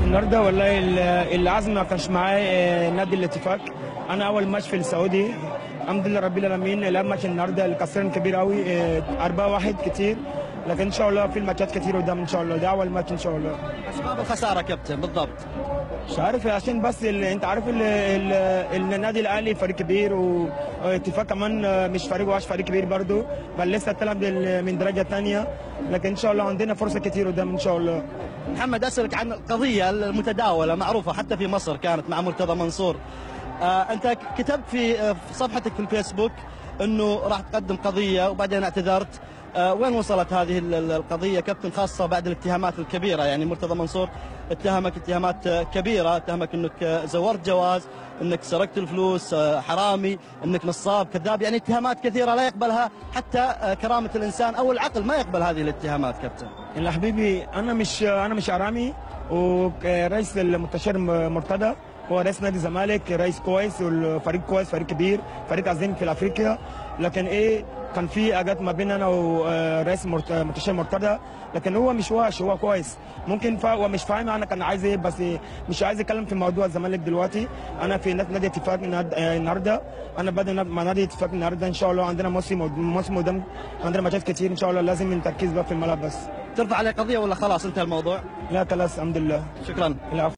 النهارده والله ال- العزم ما كانش معايا آه، نادي الاتفاق انا اول ماتش في السعودي الحمد لله رب العالمين لعب ماتش النهارده الكسران كبير قوي 4 1 كتير لكن ان شاء الله في الماتشات كتير قدام ان شاء الله ده اول ماتش ان شاء الله اسباب الخساره كابتن بالضبط مش عارف عشان بس ال... انت عارف ال... ال... ال- النادي الاهلي فريق كبير و- واتفاق كمان آه، مش فريق وحش فريق كبير برضو بل لسه طلع من من درجه ثانيه لكن ان شاء الله عندنا فرصه كتير قدام ان شاء الله محمد اسالك عن القضيه المتداوله معروفه حتى في مصر كانت مع مرتضى منصور آه انت كتبت في آه في صفحتك في الفيسبوك انه راح تقدم قضيه وبعدين اعتذرت آه وين وصلت هذه ال- ال- القضيه كابتن خاصه بعد الاتهامات الكبيره يعني مرتضى منصور اتهمك اتهامات آه، كبيره اتهمك انك آه، زورت جواز انك سرقت الفلوس آه، حرامي انك نصاب كذاب يعني اتهامات كثيره لا يقبلها حتى آه، كرامه الانسان او العقل ما يقبل هذه الاتهامات كابتن يا حبيبي انا مش انا مش حرامي ورئيس المستشار مرتضى هو رئيس نادي الزمالك رئيس كويس والفريق كويس فريق كبير فريق عظيم في افريقيا لكن ايه كان في حاجات ما بين انا ورئيس مرت- مستشار مرتضى لكن هو مش وحش هو كويس ممكن فا هو مش فاهم انا كان عايز ايه بس مش عايز اتكلم في موضوع الزمالك دلوقتي انا في نادي نادي اتفاق النهارده- النهارده انا بدأ مع نادي اتفاق النهارده ان شاء الله عندنا موسم موسم قدام عندنا ماتشات كتير ان شاء الله لازم التركيز بقى في الملعب بس ترفع عليه قضيه ولا خلاص انتهى الموضوع لا خلاص الحمد لله شكرا العفو